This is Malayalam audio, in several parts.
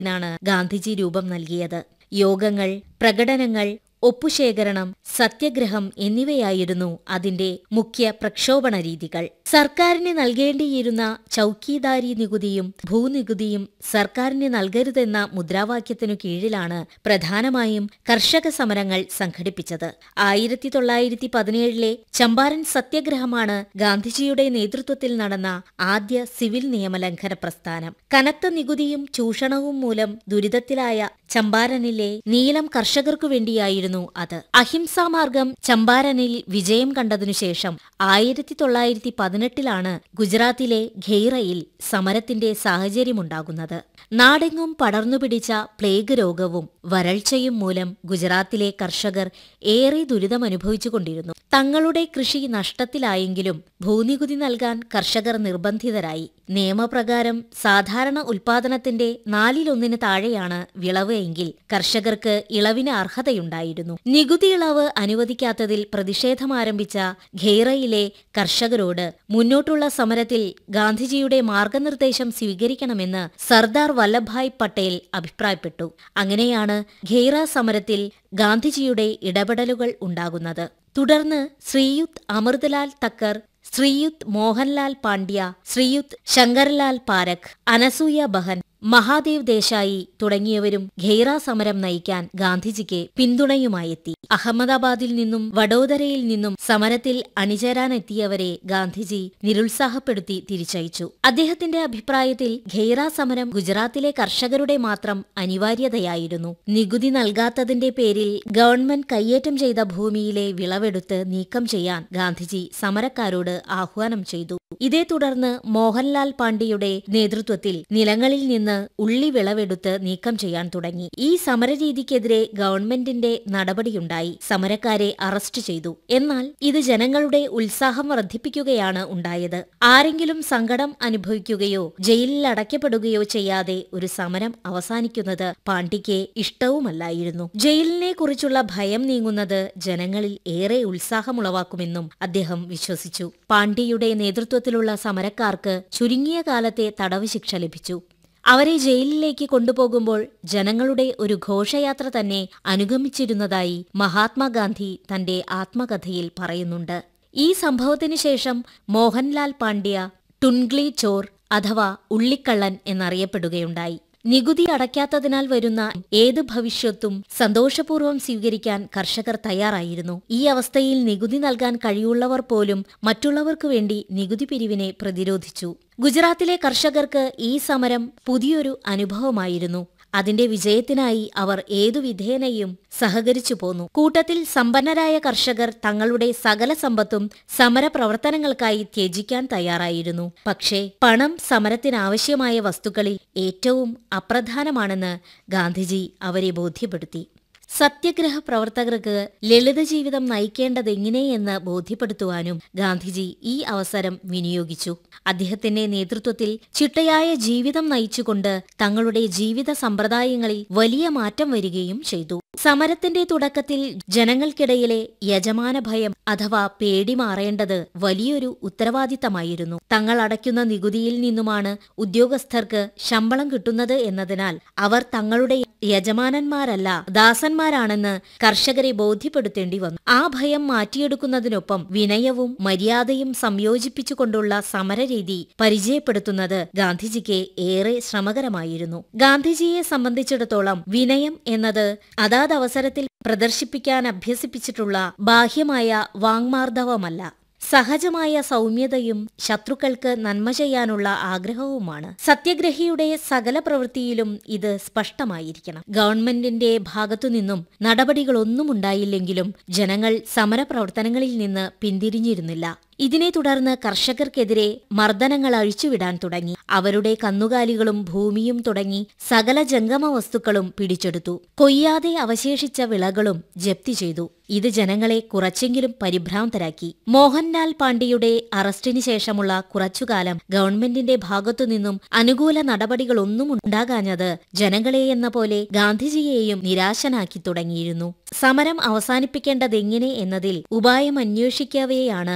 നാണ് ഗാന്ധിജി രൂപം നൽകിയത് യോഗങ്ങൾ പ്രകടനങ്ങൾ ഒപ്പുശേഖരണം സത്യഗ്രഹം എന്നിവയായിരുന്നു അതിന്റെ മുഖ്യ പ്രക്ഷോഭണ രീതികൾ സർക്കാരിന് നൽകേണ്ടിയിരുന്ന ചൌക്കീദാരി നികുതിയും ഭൂനികുതിയും സർക്കാരിന് നൽകരുതെന്ന മുദ്രാവാക്യത്തിനു കീഴിലാണ് പ്രധാനമായും കർഷക സമരങ്ങൾ സംഘടിപ്പിച്ചത് ആയിരത്തി തൊള്ളായിരത്തി പതിനേഴിലെ ചമ്പാരൻ സത്യഗ്രഹമാണ് ഗാന്ധിജിയുടെ നേതൃത്വത്തിൽ നടന്ന ആദ്യ സിവിൽ നിയമലംഘന പ്രസ്ഥാനം കനത്ത നികുതിയും ചൂഷണവും മൂലം ദുരിതത്തിലായ ചമ്പാരനിലെ നീലം കർഷകർക്കു വേണ്ടിയായിരുന്നു അത് അഹിംസാമാർഗം ചമ്പാരനിൽ വിജയം കണ്ടതിനുശേഷം ആയിരത്തി തൊള്ളായിരത്തി പതിനെട്ടിലാണ് ഗുജറാത്തിലെ ഖെയ്റയിൽ സമരത്തിന്റെ സാഹചര്യമുണ്ടാകുന്നത് നാടെങ്ങും പടർന്നുപിടിച്ച പ്ലേഗ് രോഗവും വരൾച്ചയും മൂലം ഗുജറാത്തിലെ കർഷകർ ഏറെ ദുരിതമനുഭവിച്ചുകൊണ്ടിരുന്നു തങ്ങളുടെ കൃഷി നഷ്ടത്തിലായെങ്കിലും ഭൂനികുതി നൽകാൻ കർഷകർ നിർബന്ധിതരായി നിയമപ്രകാരം സാധാരണ ഉൽപാദനത്തിന്റെ നാലിലൊന്നിന് താഴെയാണ് വിളവ് എങ്കിൽ കർഷകർക്ക് ഇളവിന് അർഹതയുണ്ടായിരുന്നു നികുതി ഇളവ് അനുവദിക്കാത്തതിൽ പ്രതിഷേധമാരംഭിച്ച ഖെയ്റയിലെ കർഷകരോട് മുന്നോട്ടുള്ള സമരത്തിൽ ഗാന്ധിജിയുടെ മാർഗനിർദ്ദേശം സ്വീകരിക്കണമെന്ന് സർദാർ വല്ലഭായ് പട്ടേൽ അഭിപ്രായപ്പെട്ടു അങ്ങനെയാണ് ഖെയ്റ സമരത്തിൽ ഗാന്ധിജിയുടെ ഇടപെടലുകൾ ഉണ്ടാകുന്നത് തുടർന്ന് ശ്രീയുത് അമൃതലാൽ തക്കർ ശ്രീയുത് മോഹൻലാൽ പാണ്ഡ്യ ശ്രീയുത് ശങ്കർലാൽ പാരഖ് അനസൂയ ബഹൻ മഹാദേവ് ദേശായി തുടങ്ങിയവരും ഖെയ്റ സമരം നയിക്കാൻ ഗാന്ധിജിക്ക് പിന്തുണയുമായെത്തി അഹമ്മദാബാദിൽ നിന്നും വഡോദരയിൽ നിന്നും സമരത്തിൽ അണിചേരാനെത്തിയവരെ ഗാന്ധിജി നിരുത്സാഹപ്പെടുത്തി തിരിച്ചയച്ചു അദ്ദേഹത്തിന്റെ അഭിപ്രായത്തിൽ ഖെയ്റ സമരം ഗുജറാത്തിലെ കർഷകരുടെ മാത്രം അനിവാര്യതയായിരുന്നു നികുതി നൽകാത്തതിന്റെ പേരിൽ ഗവൺമെന്റ് കയ്യേറ്റം ചെയ്ത ഭൂമിയിലെ വിളവെടുത്ത് നീക്കം ചെയ്യാൻ ഗാന്ധിജി സമരക്കാരോട് ആഹ്വാനം ചെയ്തു ഇതേ തുടർന്ന് മോഹൻലാൽ പാണ്ഡെയുടെ നേതൃത്വത്തിൽ നിലങ്ങളിൽ നിന്ന് ഉള്ളി വിളവെടുത്ത് നീക്കം ചെയ്യാൻ തുടങ്ങി ഈ സമരരീതിക്കെതിരെ ഗവൺമെന്റിന്റെ നടപടിയുണ്ടായി സമരക്കാരെ അറസ്റ്റ് ചെയ്തു എന്നാൽ ഇത് ജനങ്ങളുടെ ഉത്സാഹം വർദ്ധിപ്പിക്കുകയാണ് ഉണ്ടായത് ആരെങ്കിലും സങ്കടം അനുഭവിക്കുകയോ ജയിലിൽ അടയ്ക്കപ്പെടുകയോ ചെയ്യാതെ ഒരു സമരം അവസാനിക്കുന്നത് പാണ്ഡ്യയ്ക്ക് ഇഷ്ടവുമല്ലായിരുന്നു ജയിലിനെ കുറിച്ചുള്ള ഭയം നീങ്ങുന്നത് ജനങ്ങളിൽ ഏറെ ഉത്സാഹമുളവാക്കുമെന്നും അദ്ദേഹം വിശ്വസിച്ചു പാണ്ഡ്യയുടെ നേതൃത്വത്തിലുള്ള സമരക്കാർക്ക് ചുരുങ്ങിയ കാലത്തെ തടവ് ശിക്ഷ ലഭിച്ചു അവരെ ജയിലിലേക്ക് കൊണ്ടുപോകുമ്പോൾ ജനങ്ങളുടെ ഒരു ഘോഷയാത്ര തന്നെ അനുഗമിച്ചിരുന്നതായി മഹാത്മാഗാന്ധി തന്റെ ആത്മകഥയിൽ പറയുന്നുണ്ട് ഈ സംഭവത്തിനു ശേഷം മോഹൻലാൽ പാണ്ഡ്യ ടുൺഗ്ലി ചോർ അഥവാ ഉള്ളിക്കള്ളൻ എന്നറിയപ്പെടുകയുണ്ടായി നികുതി അടയ്ക്കാത്തതിനാൽ വരുന്ന ഏത് ഭവിഷ്യത്തും സന്തോഷപൂർവ്വം സ്വീകരിക്കാൻ കർഷകർ തയ്യാറായിരുന്നു ഈ അവസ്ഥയിൽ നികുതി നൽകാൻ കഴിവുള്ളവർ പോലും മറ്റുള്ളവർക്കു വേണ്ടി നികുതി പിരിവിനെ പ്രതിരോധിച്ചു ഗുജറാത്തിലെ കർഷകർക്ക് ഈ സമരം പുതിയൊരു അനുഭവമായിരുന്നു അതിന്റെ വിജയത്തിനായി അവർ ഏതു വിധേനയും സഹകരിച്ചു പോന്നു കൂട്ടത്തിൽ സമ്പന്നരായ കർഷകർ തങ്ങളുടെ സകല സമ്പത്തും സമരപ്രവർത്തനങ്ങൾക്കായി ത്യജിക്കാൻ തയ്യാറായിരുന്നു പക്ഷേ പണം സമരത്തിനാവശ്യമായ വസ്തുക്കളിൽ ഏറ്റവും അപ്രധാനമാണെന്ന് ഗാന്ധിജി അവരെ ബോധ്യപ്പെടുത്തി സത്യഗ്രഹ പ്രവർത്തകർക്ക് ലളിത ജീവിതം നയിക്കേണ്ടതെങ്ങനെയെന്ന് ബോധ്യപ്പെടുത്തുവാനും ഗാന്ധിജി ഈ അവസരം വിനിയോഗിച്ചു അദ്ദേഹത്തിന്റെ നേതൃത്വത്തിൽ ചിട്ടയായ ജീവിതം നയിച്ചുകൊണ്ട് തങ്ങളുടെ ജീവിത സമ്പ്രദായങ്ങളിൽ വലിയ മാറ്റം വരികയും ചെയ്തു സമരത്തിന്റെ തുടക്കത്തിൽ ജനങ്ങൾക്കിടയിലെ യജമാന ഭയം അഥവാ പേടി മാറേണ്ടത് വലിയൊരു ഉത്തരവാദിത്തമായിരുന്നു തങ്ങൾ അടയ്ക്കുന്ന നികുതിയിൽ നിന്നുമാണ് ഉദ്യോഗസ്ഥർക്ക് ശമ്പളം കിട്ടുന്നത് എന്നതിനാൽ അവർ തങ്ങളുടെ യജമാനന്മാരല്ല ദാസന്മാരാണെന്ന് കർഷകരെ ബോധ്യപ്പെടുത്തേണ്ടി വന്നു ആ ഭയം മാറ്റിയെടുക്കുന്നതിനൊപ്പം വിനയവും മര്യാദയും സംയോജിപ്പിച്ചുകൊണ്ടുള്ള സമരരീതി പരിചയപ്പെടുത്തുന്നത് ഗാന്ധിജിക്ക് ഏറെ ശ്രമകരമായിരുന്നു ഗാന്ധിജിയെ സംബന്ധിച്ചിടത്തോളം വിനയം എന്നത് അതാത് അവസരത്തിൽ പ്രദർശിപ്പിക്കാൻ അഭ്യസിപ്പിച്ചിട്ടുള്ള ബാഹ്യമായ വാങ്മാർദ്ദവമല്ല സഹജമായ സൗമ്യതയും ശത്രുക്കൾക്ക് നന്മ ചെയ്യാനുള്ള ആഗ്രഹവുമാണ് സത്യഗ്രഹിയുടെ സകല പ്രവൃത്തിയിലും ഇത് സ്പഷ്ടമായിരിക്കണം ഗവൺമെന്റിന്റെ ഭാഗത്തുനിന്നും നടപടികളൊന്നും ഉണ്ടായില്ലെങ്കിലും ജനങ്ങൾ സമരപ്രവർത്തനങ്ങളിൽ നിന്ന് പിന്തിരിഞ്ഞിരുന്നില്ല ഇതിനെ തുടർന്ന് കർഷകർക്കെതിരെ മർദ്ദനങ്ങൾ അഴിച്ചുവിടാൻ തുടങ്ങി അവരുടെ കന്നുകാലികളും ഭൂമിയും തുടങ്ങി സകല ജംഗമ വസ്തുക്കളും പിടിച്ചെടുത്തു കൊയ്യാതെ അവശേഷിച്ച വിളകളും ജപ്തി ചെയ്തു ഇത് ജനങ്ങളെ കുറച്ചെങ്കിലും പരിഭ്രാന്തരാക്കി മോഹൻലാൽ പാണ്ഡ്യയുടെ അറസ്റ്റിന് ശേഷമുള്ള കുറച്ചുകാലം ഗവൺമെന്റിന്റെ ഭാഗത്തുനിന്നും അനുകൂല നടപടികളൊന്നും ഉണ്ടാകാഞ്ഞത് ജനങ്ങളെ എന്ന പോലെ ഗാന്ധിജിയെയും നിരാശനാക്കി തുടങ്ങിയിരുന്നു സമരം അവസാനിപ്പിക്കേണ്ടതെങ്ങനെ എന്നതിൽ ഉപായം അന്വേഷിക്കവെയാണ് ഉദ്യോഗ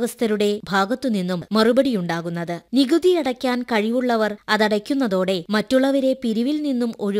ഉദ്യോഗസ്ഥരുടെ ഭാഗത്തുനിന്നും മറുപടിയുണ്ടാകുന്നത് നികുതി അടയ്ക്കാൻ കഴിവുള്ളവർ അതടയ്ക്കുന്നതോടെ മറ്റുള്ളവരെ പിരിവിൽ നിന്നും ഒഴിവാക്കി